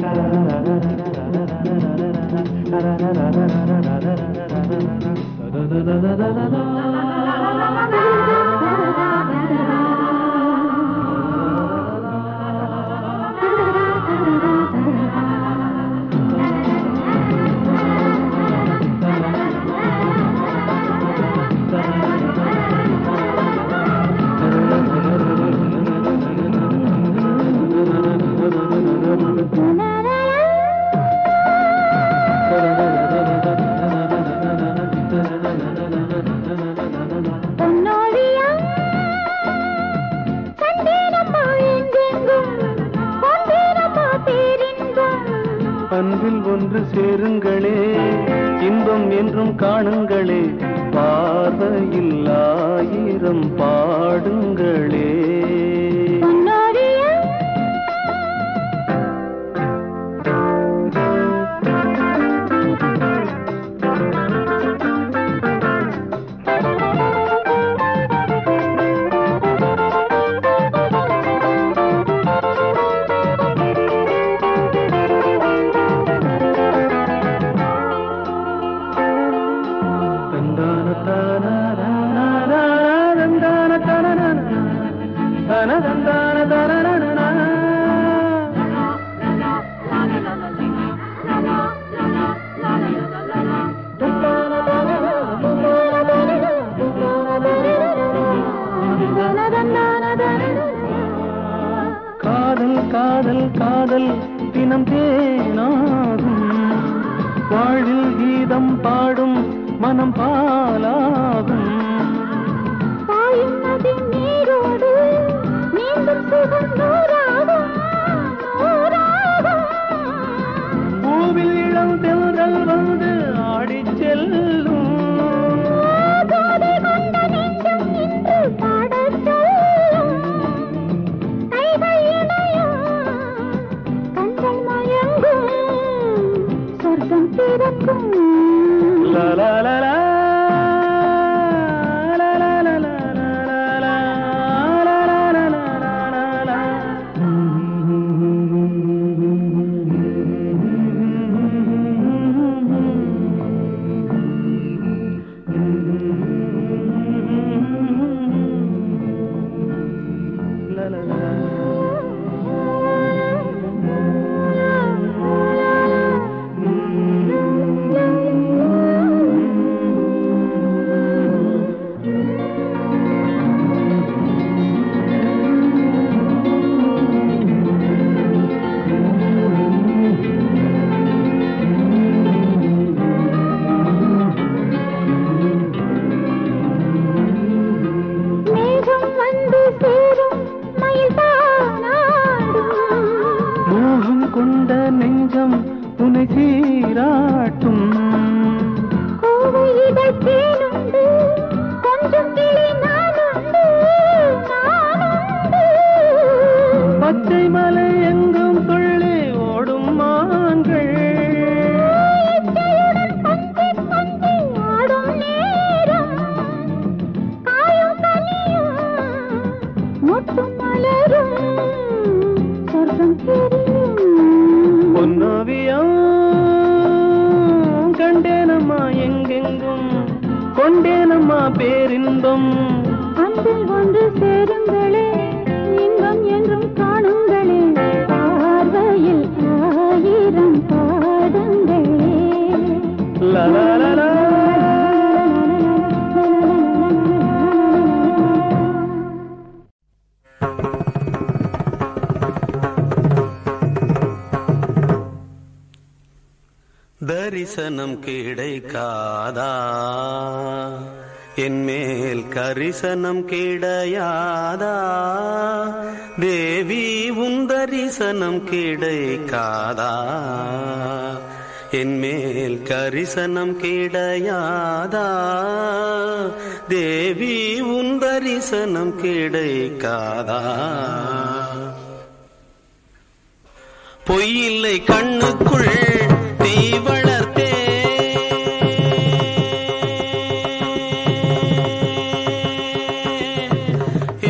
பொன்னோழியா கண்டேனம்மா எங்கெங்கும் கொண்டேனம்மா பேரின்பம் அன்பில் ஒன்று சேருங்களே இன்பம் என்றும் காணுங்களே பார்வையில் ஆயிரம் பாடுங்களே பொன்னோழியா தந்தான தானானா, தந்தான தானானா, தன தந்தான தானானா. காதல் காதல் காதல் தினம் தேனாகும் வாழ்வில் கீதம் பாடும் மனம் பாலாகும் பாயும் நதி நீரோடு நீந்தும் சுகம் நூறாகும் நூறாகும் பூவில் இளம் தென்றல் வந்து ஆடிச் செல்லும் போதை கொண்ட நெஞ்சம் இன்று பாடச் சொல்லும். கைகள் இணையும், கண்கள் மயங்கும், சொர்க்கம் பிறக்கும் லா லா லா லா. லா லா லா லா லா லா லா. லா லா லா லா லா லா லா. La la la. மேகம் வந்து சேரும் மயில் தானாடும் மோகம் கொண்ட நெஞ்சம் உனை சீராட்டும் கோவை இதழ் தேனுண்டு கொஞ்சம் கிளி நானுண்டு நானுண்டு பச்சை மலை எங்கும் துள்ளி ஓடும் மான்கள் இச்சையுடன் கொஞ்சி கொஞ்சி ஆடும் நேரம் காயும் கனியும் மொட்டும் மலரும் சொர்க்கம் தெரியும் பொன்னோவியம் கண்டேனம்மா எங்கெங்கும் கொண்டேனம்மா பேரின்பம் அன்பில் ஒன்று சேருங்களே இன்பம் என்றும் காணுங்களே பார்வையில் ஆயிரம் பாடுங்களே லா லா லா லா. தரிசனம் கிடைக்காதா என் மேல் கரிசனம் கிடையாதா தேவி உன் தரிசனம் கிடைக்காதா என் மேல் கரிசனம் கிடையாதா தேவி உன் தரிசனம் கிடைக்காதா பொய்யில்லை கண்ணுக்குள் தீ வளர்த்தே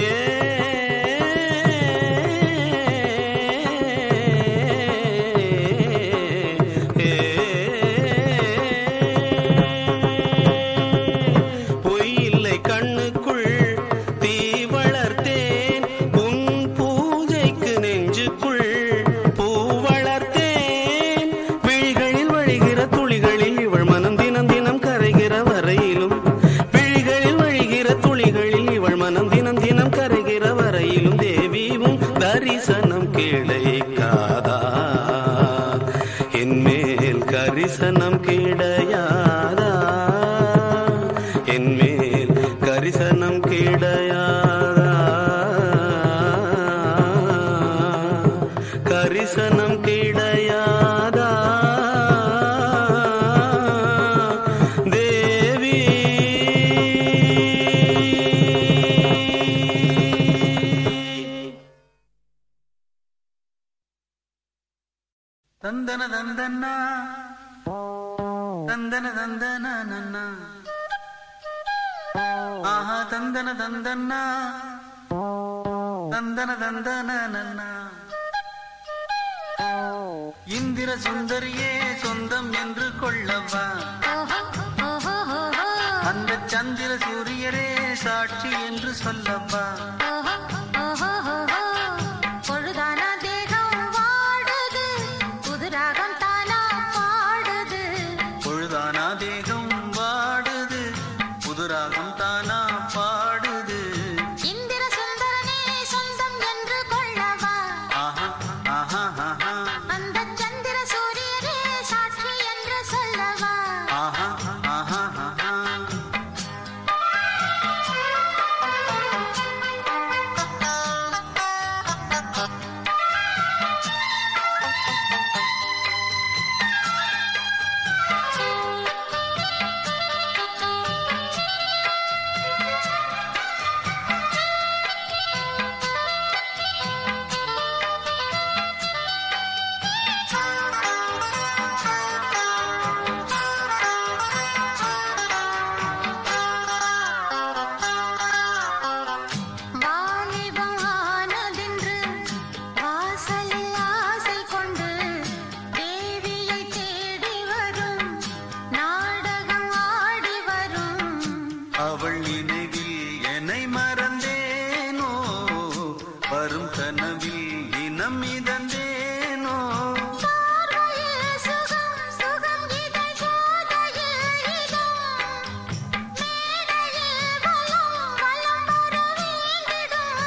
ஏ தந்தன்னா தந்தன தந்தன நன்னா ஆஹா தந்தன தந்தன்னா தந்தன தந்தன நன்னா இந்திர சுந்தரியே சொந்தம் என்று கொள்ளவா அந்த சந்திர சூரியரே சாட்சி என்று சொல்லவா பொழுதானா தேகம் வாடுது புதுராகம் தானா பாடுது பொழுதானா தேகம் வாடுது புதுராகம் தானா பாடுது இந்திர சுந்தரனே சொந்தம் என்று கொள்ளவா ஆஹா ஆஹா ஆஹா அந்த சந்திர சூரியரே சாட்சி என்று சொல்லவா ஆஹா ஆஹா ஆஹா வாலிபம் ஆனதென்று வாசலில் ஆசை கொண்டு தேவியை தேடி வரும் நாடகம் ஆடி வரும் அவள் நினைவில் என்னை மறந்தேனோ வரும் கனவில் இனம் மிதந்தேனோ பார்வையில் சுகம் சுகம் இதை போதையில் இதம் மேடையில் வலம் வலம் வர வேண்டிடும்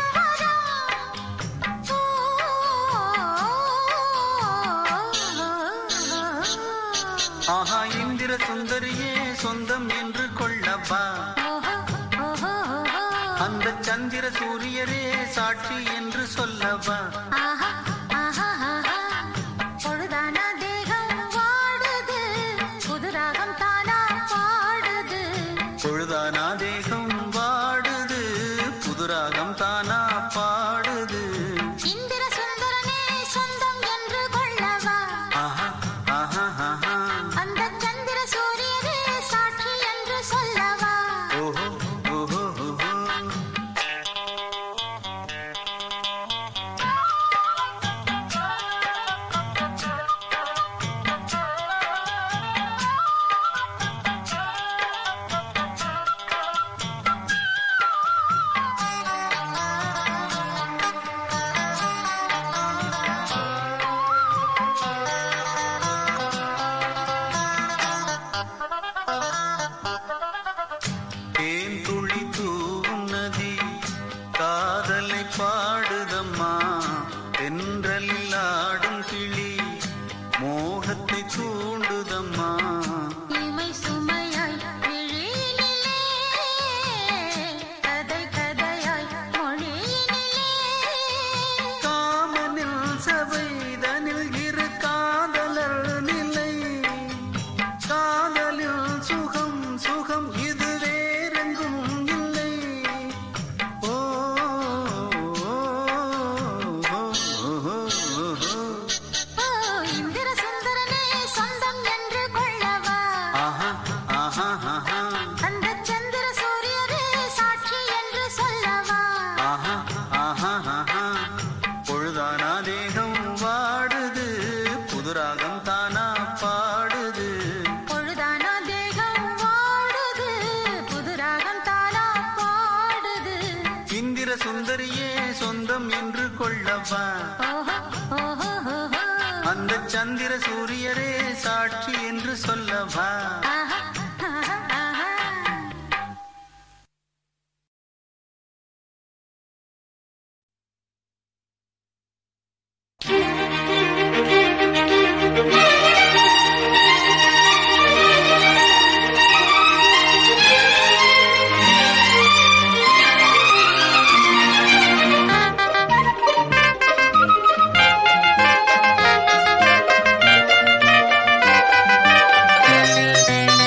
வரம் ஆஹா இந்திர சுந்தரியே சொந்தம் என்று கொள்ளவா அந்த சந்திர சூரியரே சாட்சி என்று சொல்லவா ஆஹா, ஆஹா, ஆஹா. பொழுதானா தேகம் வாடுது புது ராகம் தானா பாடுது பொழுதானா தேகம் வாடுது புதுராகம் தானா பாடுது இந்திர சுந்தரனே சொந்தம் என்று கொள்ளவா ஆஹா ஆஹா ஆஹா அந்த சந்திர சூரியரே சாட்சி என்று சொல்லவா ஓஹோ ஓஹோ ஓஹோ தேன் துளி தூவும் நதி காதலை பாடுதம்மா தென்றலில் ஆடும் கிளி மோகத்தை தூண்டுதம்மா இமை சுமையாய் விழியினிலே கதை கதையாய் மொழியினிலே காமனில் சபைதனில் இரு காதலர் நிலை காதலில் சுகம் சுகம் இது வேறெங்கும் இல்லை ஓ ஓ, ஓ, ஓ, ஓ. ஓ இந்திர சுந்தரனே சொந்தம் என்று கொள்ளவா ஆஹா ஆஹா ஆஹா அந்த சந்திர சூரியரே சாட்சி என்று சொல்லவா ஆஹா ஆஹா ஆஹா பொழுதானா தேகம் வாடுது புதுராகம் தானா பாடுது பொழுதானா தேகம் வாடுது புது ராகம் தானா பாடுது இந்திர சுந்தரியே சொந்தம் என்று கொள்ளவா ஓஹோ ஓஹோ ஓஹோ அந்த சந்திர சூரியரே சாட்சி என்று சொல்லவா ஆஹா ஆஹா ஆஹா ஆ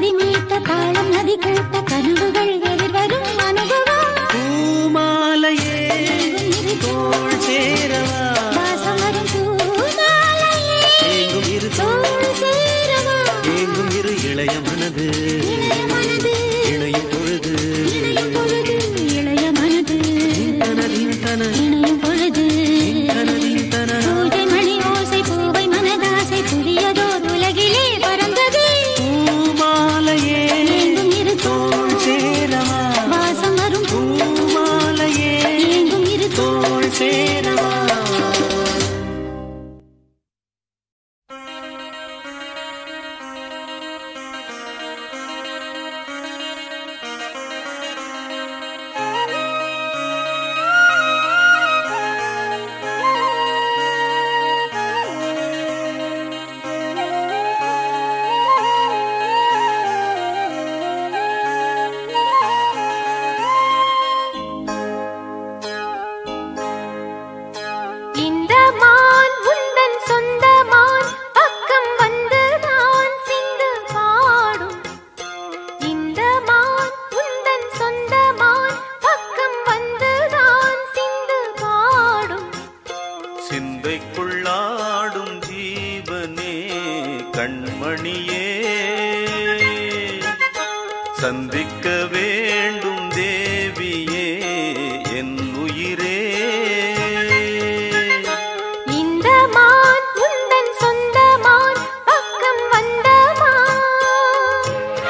மதி மீட்ட தாளம் நதி கூட்ட கனவுகள் எதிர்வரும் அனுபவம் பூமாலையே தோள் சேரவா வாசம் வரும் பூமாலையே ஏங்கும் இரு தோள் சேரவா ஏங்கும் இரு இளைய மனது இளைய மனது இணையும் பொழுது இணையும் பொழுது இளைய மனது தனதின் தன இணையும் பொழுது தனதின் தன பூஜை மணி ஓசை பூவை மனதாசை புதியதோர் உலகிலே பறந்தது பூமாலையே ஏங்கும் இரு தோள் சேரவா வாசம் வரும் பூமாலையே ஏங்கும் இரு தோள் சேரவா இந்த மான் உந்தன் சொந்த மான் பக்கம் வந்து நான் சிந்து பாடும் இந்த மான் உந்தன் சொந்த மான் பக்கம் வந்து நான் சிந்து பாடும் சிந்தைக்குள்ளாடும் ஜீவனே கண்மணியே சந்திக்க வேண்டும் தேவியே என் உயிரே இந்த மான் உந்தன் சொந்த மான் பக்கம் வந்த மான்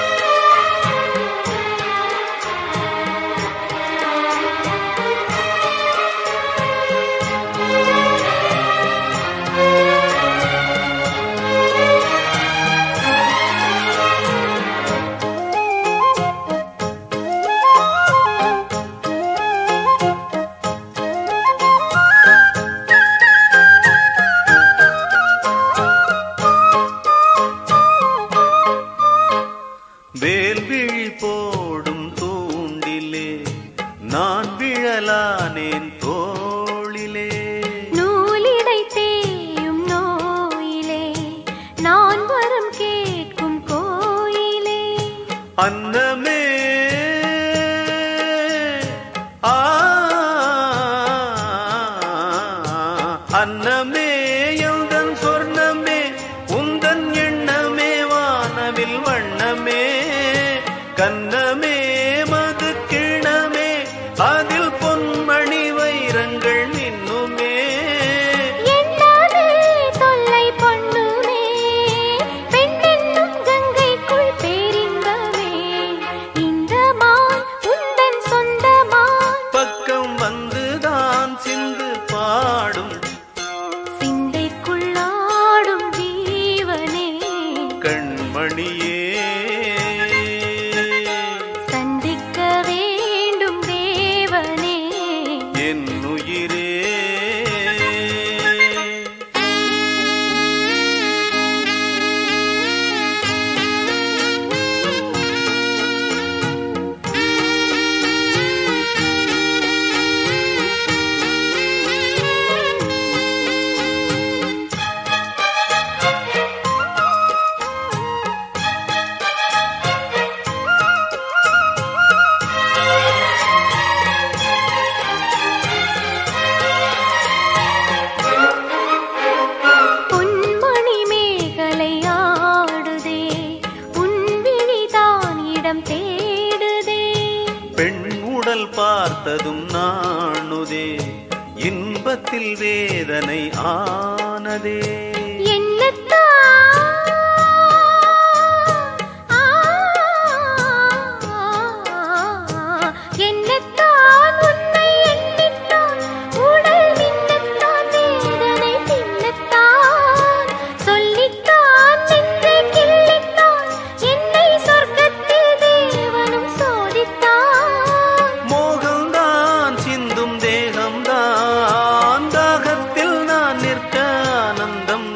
வேல்விழி போடும் தூண்டிலே நான் விழலானேன் தோளிலே நூலிடை தேயும் நோயிலே நான் வரம் கேட்கும் கோயிலே அன்னமே ஆ அன்னமே எந்தன் சொர்ணமே உந்தன் எண்ணமே வானவில் வண்ணமே கன்னமே மது கிணமே அதில் பொன்மணி வைரங்கள் நின்னுமே என்னாலே தொல்லை பண்ணுமே பெண்ணென்னும் கங்கைக்குள் பேரின்பமே இந்த மான் உந்தன் சொந்த மான் பக்கம் வந்துதான் சிந்து பாடும் சிந்தைக்குள்ளாடும் ஜீவனே கண்மணியே சந்திக்க வேண்டும் தேவனே என் உயிரே பொன்மணி மேகலை ஆடுதே உன்விழிதான் இடம் தேடுதே பெண் உடல் பார்த்ததும் நாணுதே இன்பத்தில் வேதனை ஆனதே என்னத்தான் ஆ, என்னத்தான் உன்னை எண்ணித்தான் உடல் மின்னத்தான் வேதனை தின்னத்தான் சொல்லித்தான் நெஞ்சை கிள்ளித்தான் என்னை சொர்க்கத்தில் தேவனும் சோதித்தான் மோகம்தான் சிந்தும் தேகம்தான் தாகத்தில் நான் நிற்க ஆனந்தம்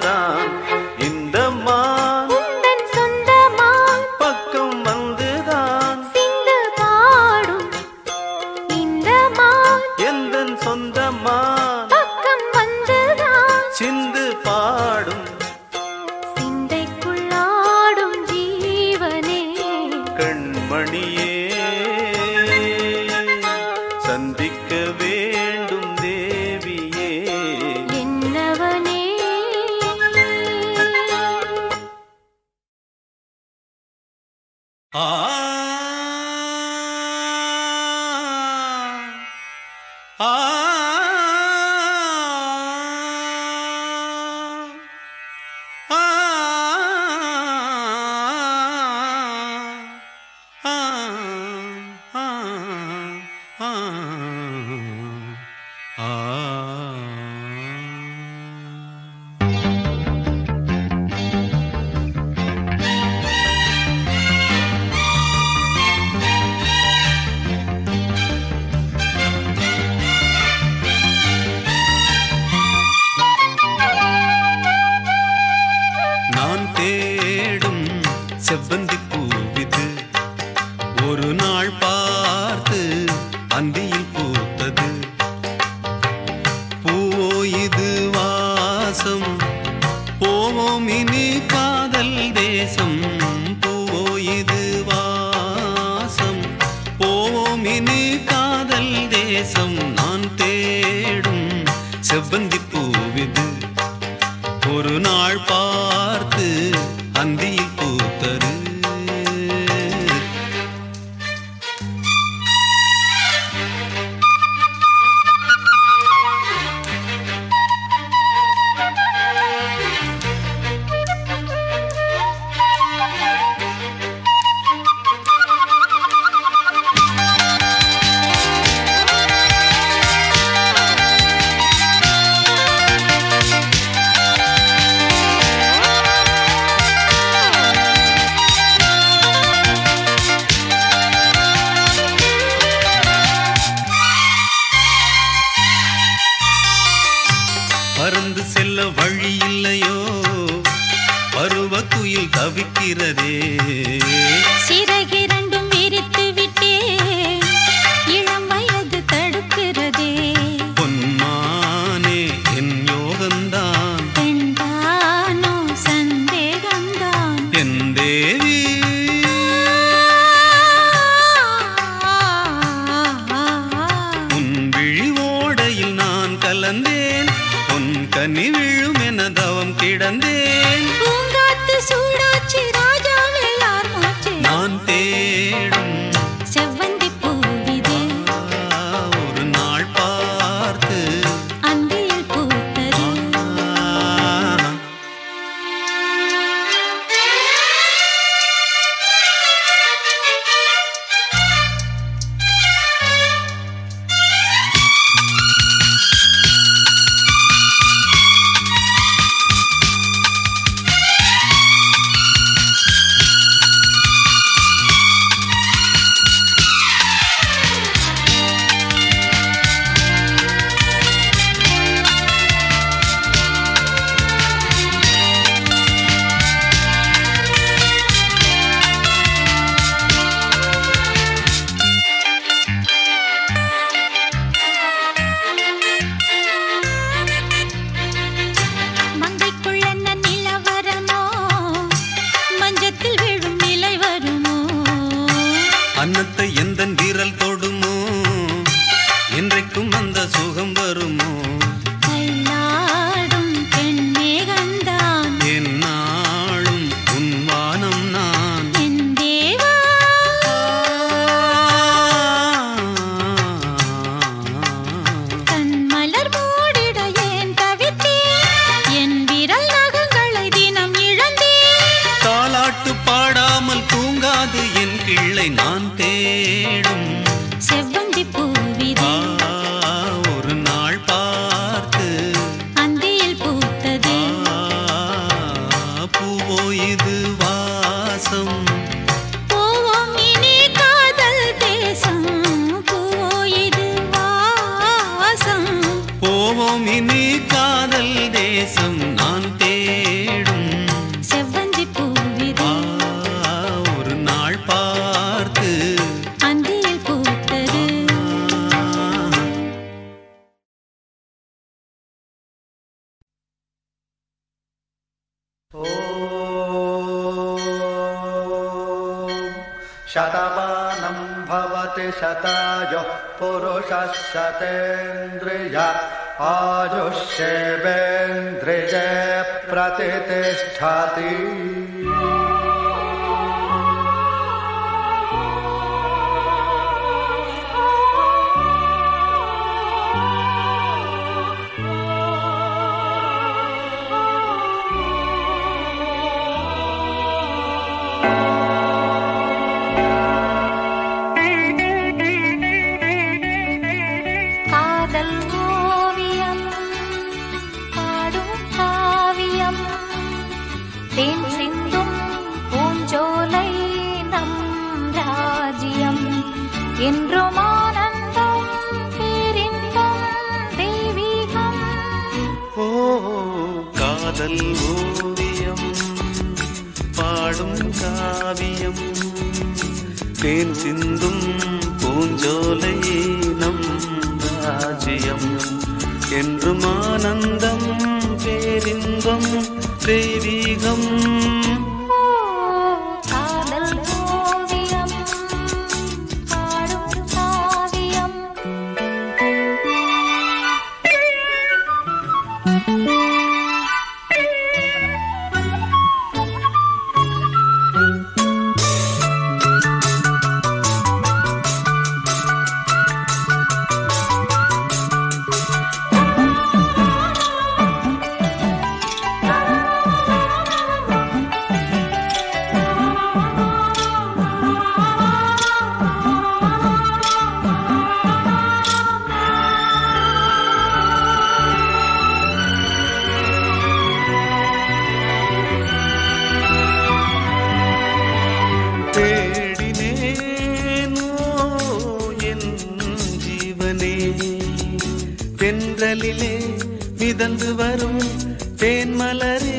ஆ ஆ நான் தேடும் செவ்வந்தி பூவிது ஒரு நாள் பார்த்து அந்தியில் பூத்தது பூவோ இது வாசம் போவோம் இனி காதல் தேசம் பூவோ இது வாசம் போவோம் இனி காதல் தேசம் நான் தேடும் செவ்வந்தி பூவிது ஒரு நாள் பார்த்து அந்தியில் பூத்தது பறந்து செல்ல வழி இல்லையோ பருவ குயில் தவிக்கிறதே சிறகிரண்டும் விரித்து விட்டே இளம் வயது தடுக்கிறதே பொன்மானே என் யோகந்தான் பெண்தானோ சந்தேகம்தான் என் தேவி உன் விழி ஓடையில் நான் கலந்தேன் உன் கனி விழும் என தவம் கிடந்தேன் பூங்காத்து சூடாச்சி ராஜாவே யார் மூச்சு நான் தேடும் செவ்வந்தி பூவிதே ஒரு நாள் பார்த்து அந்தியில் பூத்தது மங்கைக்குள்ள என்ன நிலவரமோ மஞ்சத்தில் விழும் நிலை வருமோ அன்னத்தை எந்த விரல் தொடுமோ என்றைக்கும் அந்த சுகம் வருமோ கைலாடும் பெண்மேகந்தான் என்னாலும் உன் வானம் நான் என் தேவா கண் மலர் மூடிட ஏன் தவித்தேன் என் விரல் நகங்களை தினம் இழந்தேன் தாலாட்டு பாடாமல் தூங்காது என் கிள்ளை நான் தேடும் செவ்வந்தி பூவிதே ஆ, ஒரு நாள் பார்த்து அந்தியில் பூத்தது ஆ, பூவோ இது வாசம் போவோம் இனி காதல் தேசம் பூவோ இது வாசம் போவோம் இனி காதல் தேசம் நான் தேடும் செவ்வந்தி பூவிதே ஆ, ஒரு நாள் பார்த்து அந்தியில் பூத்தது शतमानं भवति शतायुः पुरुषः शतेन्द्रिय आयुष्येवेन्द्रिये प्रतितिष्ठति என்றும் ஆனந்தம் பேரின்பம் தெய்வீகம் ஓ காதல் ஓவியம் பாடும் காவியம் தேன் சிந்தும் பூஞ்சோலை நம் ராஜ்யம் என்றும் ஆனந்தம் பேரின்பம் தெய்வீகம் ஓ காதல் ஓவியம் பாடும் காவியம் தேடினேனோ என் ஜீவனே தென்றலிலே மிதந்து வரும் தேன்மலரே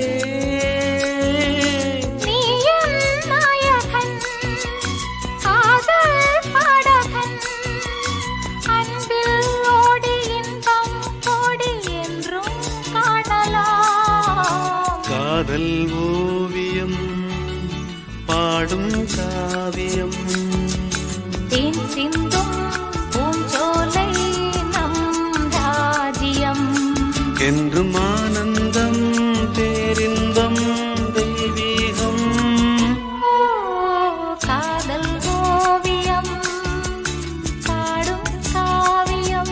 நீயும் நாயகன் காதல் பாடகன் அன்பில் ஓடி இன்பம் கோடி என்றும் காணலாம் காதல் ஓவியம் பாடும் காவியம் தேன் சிந்தும் பூஞ்சோலை நம் ராஜ்யம் என்றும் ஆனந்தம் பேரின்பம் தெய்வீகம் ஓ காதல் ஓவியம் பாடும் காவியம்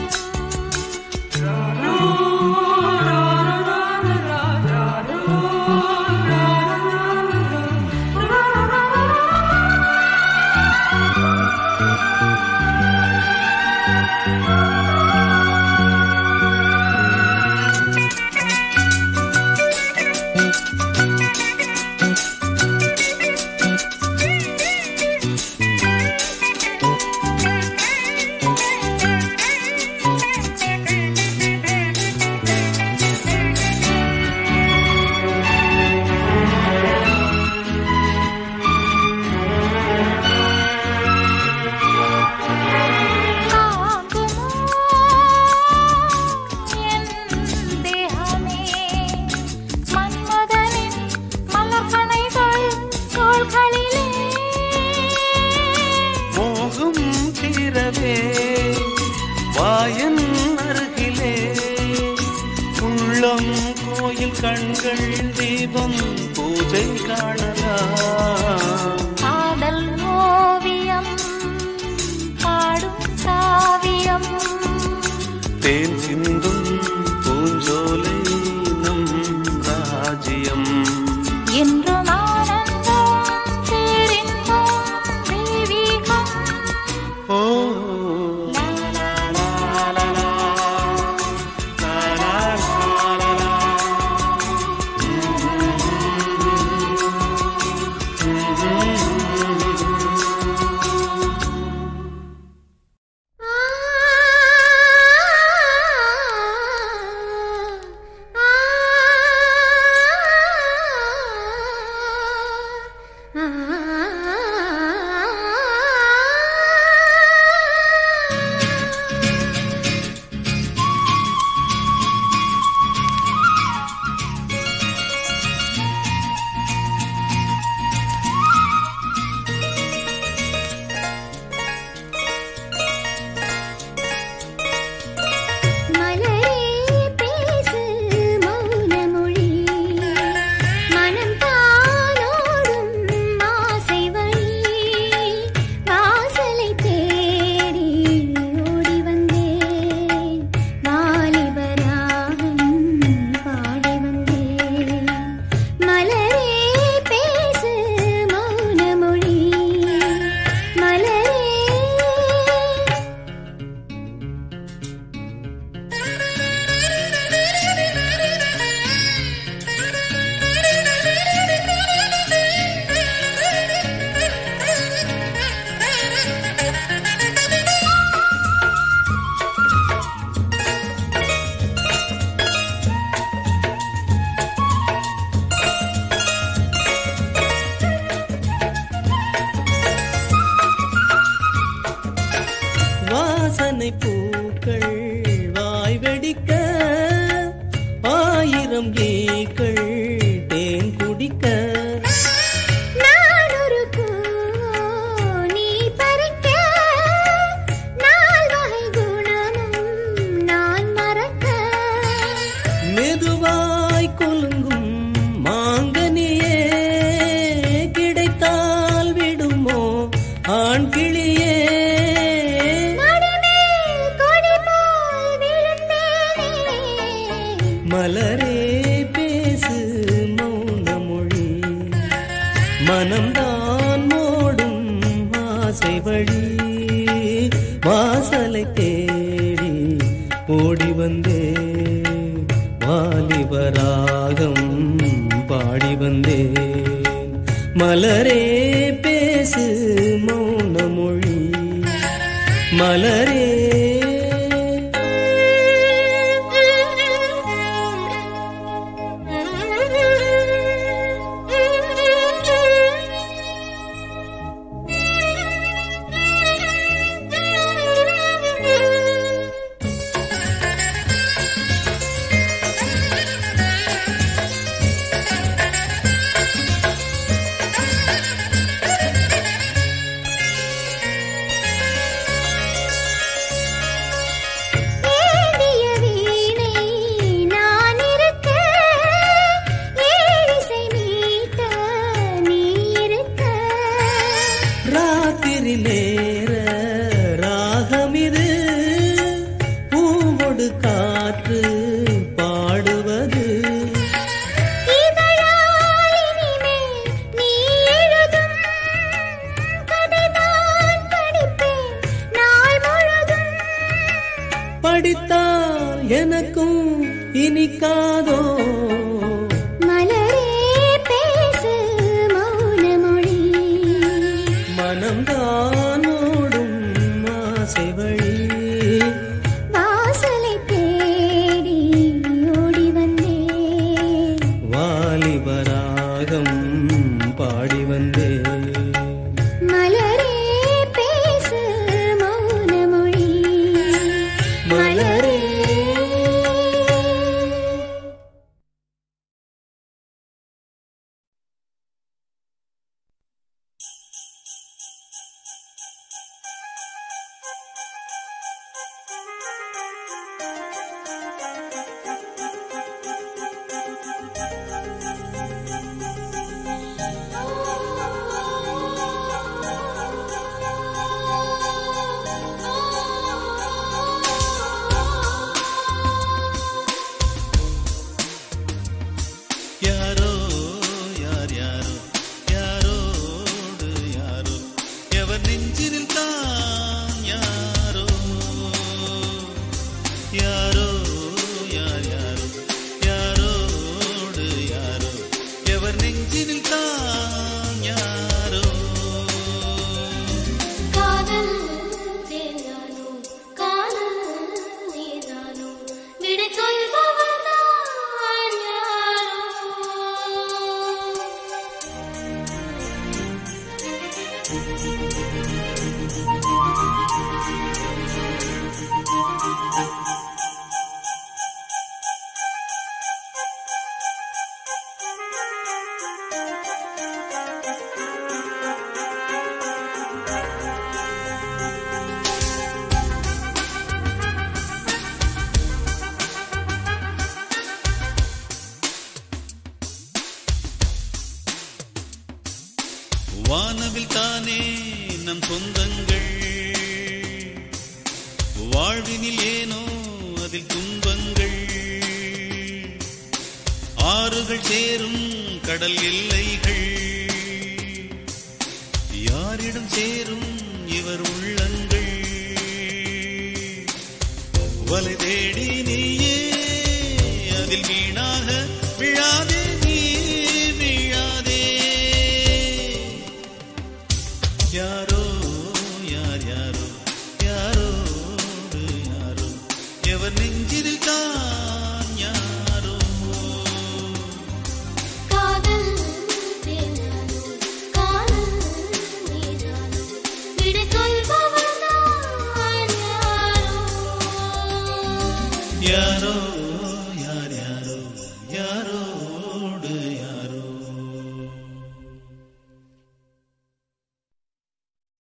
தாங்குமோ என் தேகமே மன்மதனின் மலர்கணைகள் தோள்களிலே மோகம் தீரவே வாயன் அருகிலே உள்ளம் கோயில் கண்கள் தீபம் பூஜை காணலாம் காதல் ஓவியம் பாடும் காவியம் தேன் சிந்தும் பூஞ்சோலை நம் ராஜ்யம் என்றும் ஆனந்தம் பேரின்பம் தெய்வீகம் ஓ லா, லா, லா, லா, லா. லா, லா, லா, லா, லா. ஆ வாசனை பூக்கள் வாய் வெடிக்க ஆயிரம் ஈக்கள் தேன் குடிக்க நான் ஒரு பூவோ நீ பறிக்க நால் வகை குணமும் நான் மறக்க மெதுவாய் குலுங்கும் மாங்கனியே கிடைத்தால் விடுமோ ஆண் கிளியே மடிமேல் கொடி போல் விழுந்தேனே மலரே பேசு மௌன மொழி மனம்தான் மோடும் ஆசை வழி வாசலை தேடி ஓடி வந்தே வாலிபராகம் பாடி வந்தேன் மலரே பேசு மௌன மொழி மலரே ஏந்திய வீணை நான் இருக்க ஏழிசை மீட்ட நீ இருக்க ராத்திரி நேர ராகமிது பூவொடு காற்று பாடுவது இதழால் இனிமேல் நீ எழுதும் கதைதான் படிப்பேன் நாள் முழுதும் படித்தால் எனக்கும் இனிக்காதோ மலரே பேசு மௌன மொழி மனம்தான் ஓடும் ஆசை வழி வாசலை தேடி ஓடி வந்தேன் வாலிபராகம் பாடி வந்தேன் மலரே பேசு மௌன மொழி மலரே யாரோ யார் யாரோ யாரோடு யாரோ எவர் நெஞ்சினில் தான் யாரோ யாரோ யார் யாரோ யாரோடு யாரோ எவர் நெஞ்சினில் தான் யாரோ காதல் தேனானோ காதல் நீதானோ விடை சொல்பவர் நான் யாரோ வானவில் தானே நம் சொந்தங்கள் வாழ்வினில் ஏனோ அதில் துன்பங்கள் ஆறுகள் சேரும் கடல் எல்லைகள் யாரிடம் சேரும் இவர் உள்ளங்கள் வலை தேடி நீயே அதில் வீணாக விழாதே நீ விழாதே யாரோ யார் யாரோ யாரோடு யாரோ எவர் நெஞ்சில் தான் யாரோ காதல் தேனானோ காதல் நீதானோ விடை சொல்பவர் நான் யாரோ யாரோ